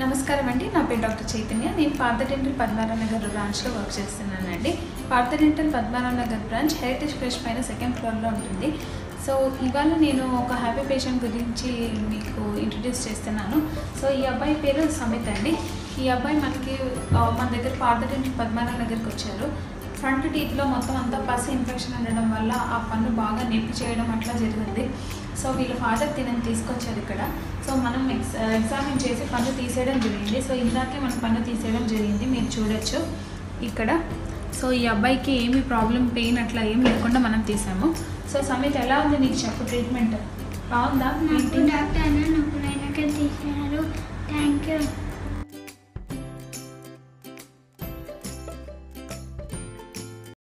నమస్కారం అండి నా పేరు డాక్టర్ చైతన్య నేను పార్థ డెంటల్ పద్మారావు నగర్ బ్రాంచ్లో వర్క్ చేస్తున్నానండి Partha dental Padmarao Nagar branch Heritage Fresh పైన సెకండ్ ఫ్లోర్లో ఉంటుంది సో ఇవాళ నేను ఒక హ్యాపీ పేషెంట్ గురించి మీకు ఇంట్రడ్యూస్ చేస్తున్నాను సో ఈ అబ్బాయి పేరు సమిత్ అండి ఈ అబ్బాయి మనకి ఆ, మన దగ్గర పార్థ డెంటల్ పద్మారావు నగర్కి వచ్చారు ఫ్రంట్ టీత్లో మొత్తం అంతా పసి ఇన్ఫెక్షన్ ఉండడం వల్ల ఆ పన్ను బాగా నొప్పి చేయడం అట్లా జరిగింది సో వీళ్ళ ఫాదర్ తినని తీసుకొచ్చారు ఇక్కడ సో మనం ఎక్స్ ఎగ్జామిన్ చేసి పన్ను తీసేయడం జరిగింది సో ఇందాకే మనం పన్ను తీసేయడం జరిగింది మీరు చూడొచ్చు ఇక్కడ సో ఈ అబ్బాయికి ఏమి ప్రాబ్లం పెయిన్ అట్లా ఏం లేకుండా మనం తీసాము సో సమేత ఎలా ఉంది నీకు చెప్పు ట్రీట్మెంట్ బాగుందా నాకు ఏంటి? డాక్టర్ అన్న నాకు నైనాక తీసినారు థ్యాంక్ యూ